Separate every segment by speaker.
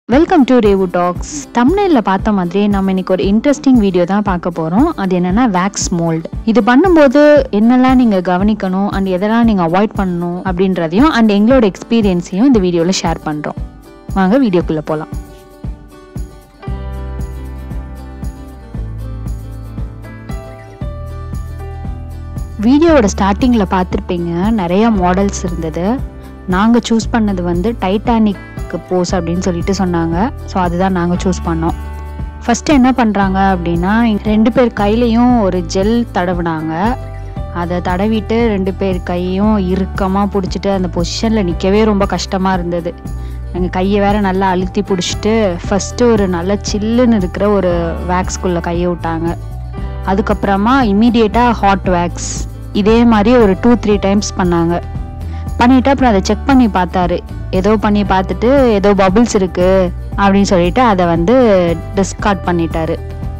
Speaker 1: welcome to ரேவு tax தமிழில் பார்த்த மாதிரி நம்ம இன்னைக்கு ஒரு இன்ட்ரெஸ்டிங் வீடியோ தான் பார்க்க போகிறோம் அது என்னன்னா வேக்ஸ் மோல்டு இது பண்ணும்போது என்னெல்லாம் நீங்கள் கவனிக்கணும் அண்ட் எதெல்லாம் நீங்கள் அவாய்ட் பண்ணணும் அப்படின்றதையும் அண்ட் எங்களோட எக்ஸ்பீரியன்ஸையும் இந்த வீடியோவில் ஷேர் பண்ணுறோம் வாங்க வீடியோக்குள்ளே போகலாம் வீடியோவோட ஸ்டார்டிங்கில் பார்த்துருப்பீங்க நிறைய மாடல்ஸ் இருந்தது நாங்கள் சூஸ் பண்ணது வந்து டைட்டானிக் போஸ் அப்படின்னு சொல்லிட்டு சொன்னாங்க ஸோ அதுதான் நாங்கள் சூஸ் பண்ணோம் ஃபஸ்ட்டு என்ன பண்ணுறாங்க அப்படின்னா ரெண்டு பேர் கையிலையும் ஒரு ஜெல் தடவுனாங்க அதை தடவிட்டு ரெண்டு பேர் கையும் இறுக்கமாக பிடிச்சிட்டு அந்த பொசிஷனில் நிற்கவே ரொம்ப கஷ்டமாக இருந்தது எங்கள் கையை வேற நல்லா அழுத்தி பிடிச்சிட்டு ஃபஸ்ட்டு ஒரு நல்ல சில்லுன்னு இருக்கிற ஒரு வேக்ஸ்குள்ளே கையை விட்டாங்க அதுக்கப்புறமா இம்மீடியட்டாக ஹாட் வேக்ஸ் இதே மாதிரி ஒரு டூ த்ரீ டைம்ஸ் பண்ணாங்க பண்ணிட்டு அப்புறம் அதை செக் பண்ணி பார்த்தாரு ஏதோ பண்ணி பார்த்துட்டு ஏதோ பபிள்ஸ் இருக்கு அப்படின்னு சொல்லிட்டு அதை வந்து டிஸ்கார்ட் பண்ணிட்டாரு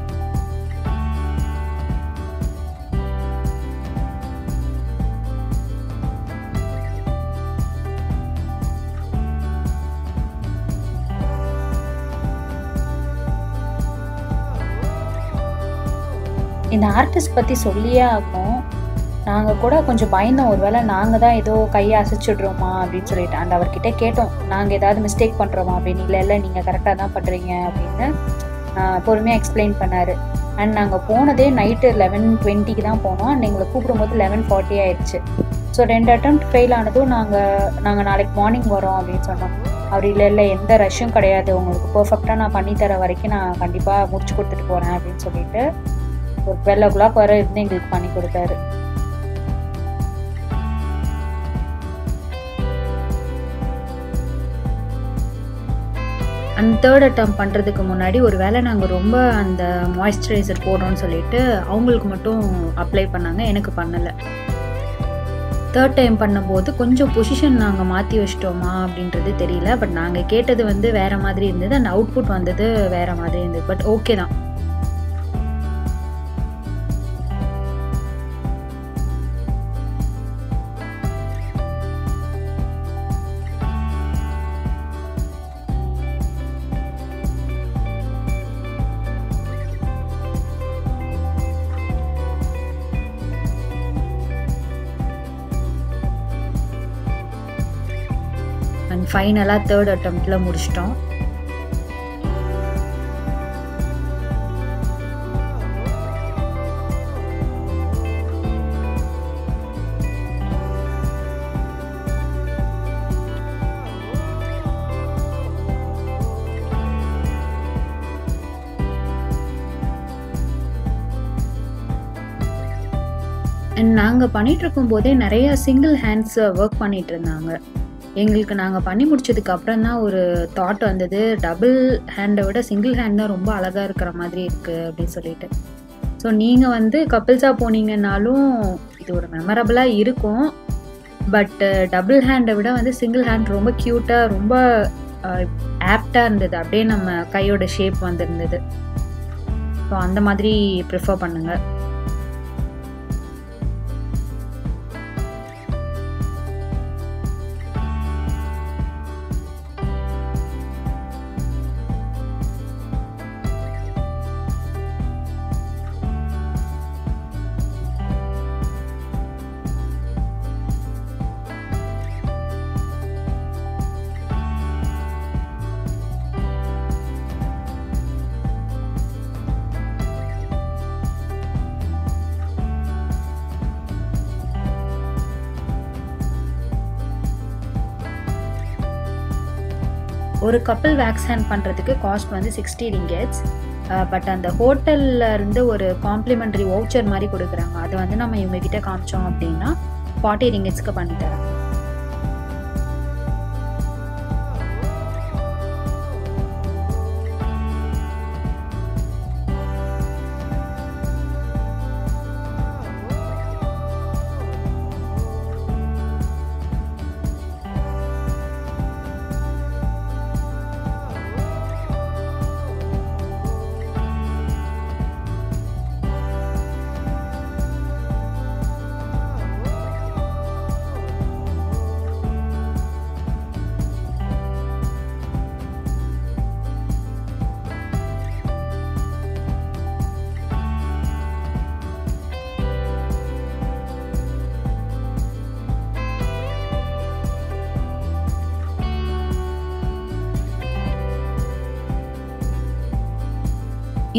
Speaker 2: இந்த ஆர்டிஸ்ட் பற்றி சொல்லியே ஆகும் நாங்கள் கூட கொஞ்சம் பயந்தோம் ஒருவேளை நாங்கள் தான் ஏதோ கையை அசைச்சிடுறோமா அப்படின்னு சொல்லிட்டு அண்ட் அவர்கிட்ட கேட்டோம் நாங்கள் ஏதாவது மிஸ்டேக் பண்ணுறோமா அப்படின்னு இல்லை இல்லை நீங்கள் கரெக்டாக தான் பண்ணுறீங்க அப்படின்னு பொறுமையாக எக்ஸ்பிளைன் பண்ணார் அண்ட் நாங்கள் போனதே நைட்டு லெவன் டுவெண்ட்டிக்கு தான் போனோம் அண்ட் எங்களை கூப்பிடும்போது லெவன் ஃபார்ட்டி ஆயிடுச்சு ஸோ ரெண்டு அட்டம் ஃபெயில் ஆனதும் நாங்கள் நாங்கள் நாளைக்கு மார்னிங் வரோம் அப்படின்னு சொன்னோம் அவர் இல்லை இல்லை எந்த ரஷ்ஷும் கிடையாது உங்களுக்கு பர்ஃபெக்டாக நான் பண்ணித்தர வரைக்கும் நான் கண்டிப்பாக முடிச்சு கொடுத்துட்டு போகிறேன் அப்படின்னு சொல்லிட்டு ஒரு டுவெல் ஓ கிளாக் வர இருந்து எங்களுக்கு பண்ணி கொடுத்தாரு
Speaker 1: அந்த தேர்ட் அட்டம் பண்ணுறதுக்கு முன்னாடி ஒரு வேளை நாங்கள் ரொம்ப அந்த மாய்ஸ்சரைசர் போடுறோம்னு சொல்லிட்டு அவங்களுக்கு மட்டும் அப்ளை பண்ணாங்க எனக்கு பண்ணலை தேர்ட் டைம் பண்ணும்போது கொஞ்சம் பொசிஷன் நாங்கள் மாற்றி வச்சிட்டோமா அப்படின்றது தெரியல பட் நாங்கள் கேட்டது வந்து வேறு மாதிரி இருந்தது அந்த அவுட்புட் வந்தது வேறு மாதிரி இருந்தது பட் ஓகே தான் அண்ட் ஃபைனலாக தேர்ட் அட்டம்ப்டில் முடிச்சிட்டோம் அண்ட் நாங்கள் பண்ணிட்டு இருக்கும் போதே நிறைய சிங்கிள் ஹேண்ட்ஸ் ஒர்க் பண்ணிட்டு இருந்தாங்க எங்களுக்கு நாங்கள் பண்ணி முடிச்சதுக்கு அப்புறம் தான் ஒரு தாட் வந்தது டபுள் ஹேண்டை விட சிங்கிள் ஹேண்ட் தான் ரொம்ப அழகாக இருக்கிற மாதிரி இருக்குது அப்படின்னு சொல்லிட்டு ஸோ நீங்கள் வந்து கப்பிள்ஸாக போனீங்கன்னாலும் இது ஒரு மெமரபிளாக இருக்கும் பட் டபுள் ஹேண்டை விட வந்து சிங்கிள் ஹேண்ட் ரொம்ப க்யூட்டாக ரொம்ப ஆப்டாக இருந்தது அப்படியே நம்ம கையோட ஷேப் வந்திருந்தது ஸோ அந்த மாதிரி ப்ரிஃபர் பண்ணுங்கள் ஒரு கப்பல் வேக்ஸ் ஹேண்ட் பண்ணுறதுக்கு காஸ்ட் வந்து சிக்ஸ்டி ரிங்கெட்ஸ் பட் அந்த ஹோட்டலில் இருந்து ஒரு காம்ப்ளிமெண்ட்ரி வவுச்சர் மாதிரி கொடுக்குறாங்க அதை வந்து நம்ம இவங்ககிட்ட காமிச்சோம் அப்படின்னா ஃபார்ட்டி ரிங்கெட்ஸ்க்கு பண்ணித்தரேன்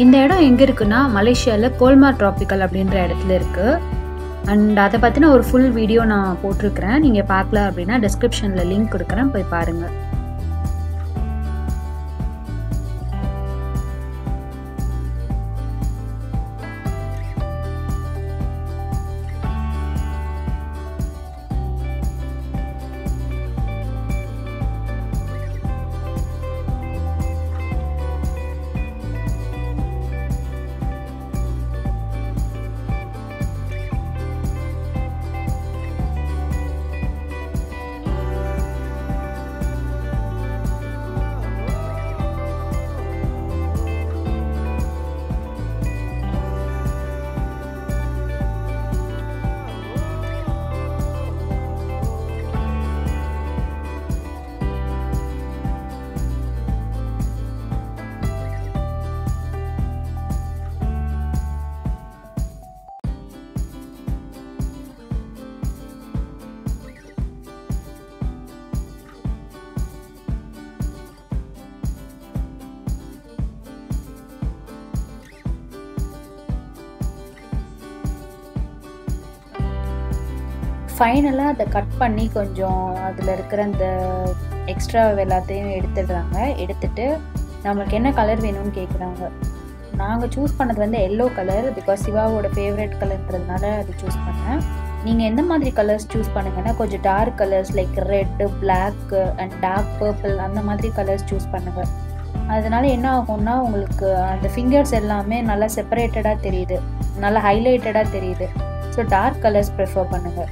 Speaker 2: இந்த இடம் எங்கே இருக்குன்னா மலேசியாவில் கோல்மா ட்ராபிக்கல் அப்படின்ற இடத்துல இருக்குது அண்ட் அதை பற்றின ஒரு ஃபுல் வீடியோ நான் போட்டிருக்கிறேன் நீங்கள் பார்க்கல அப்படின்னா டிஸ்கிரிப்ஷனில் லிங்க் கொடுக்குறேன் போய் பாருங்கள் ஃபைனலாக அதை கட் பண்ணி கொஞ்சம் அதில் இருக்கிற அந்த எக்ஸ்ட்ரா எல்லாத்தையும் எடுத்துடுறாங்க எடுத்துட்டு நம்மளுக்கு என்ன கலர் வேணும்னு கேட்குறாங்க நாங்கள் சூஸ் பண்ணது வந்து எல்லோ கலர் பிகாஸ் சிவாவோட ஃபேவரட் கலர்ன்றதுனால அது சூஸ் பண்ணேன் நீங்கள் எந்த மாதிரி கலர்ஸ் சூஸ் பண்ணுங்கன்னா கொஞ்சம் dark colours like red black and dark purple அந்த மாதிரி கலர்ஸ் சூஸ் பண்ணுங்கள் அதனால என்ன ஆகும்னா உங்களுக்கு அந்த ஃபிங்கர்ஸ் எல்லாமே நல்லா செப்பரேட்டடாக தெரியுது நல்லா ஹைலைட்டடாக தெரியுது ஸோ டார்க் கலர்ஸ் ப்ரிஃபர் பண்ணுங்கள்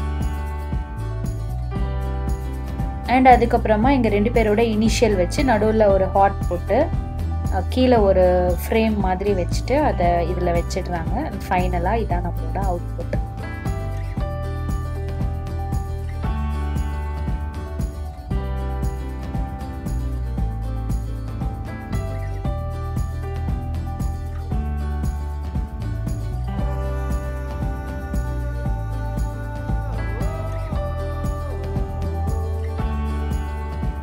Speaker 2: அண்ட் அதுக்கப்புறமா எங்கள் ரெண்டு பேரோட இனிஷியல் வச்சு நடுவில் ஒரு ஹாட் போட்டு கீழே ஒரு ஃப்ரேம் மாதிரி வச்சுட்டு அதை இதில் வச்சிடுறாங்க ஃபைனலாக இதான் நம்மளோட அவுட்புட்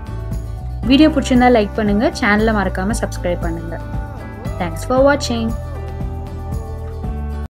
Speaker 2: வீடியோ பிடிச்சிருந்தா லைக் பண்ணுங்கள் சேனலை மறக்காமல் சப்ஸ்கிரைப் பண்ணுங்கள் தேங்க்ஸ் ஃபார் வாட்சிங்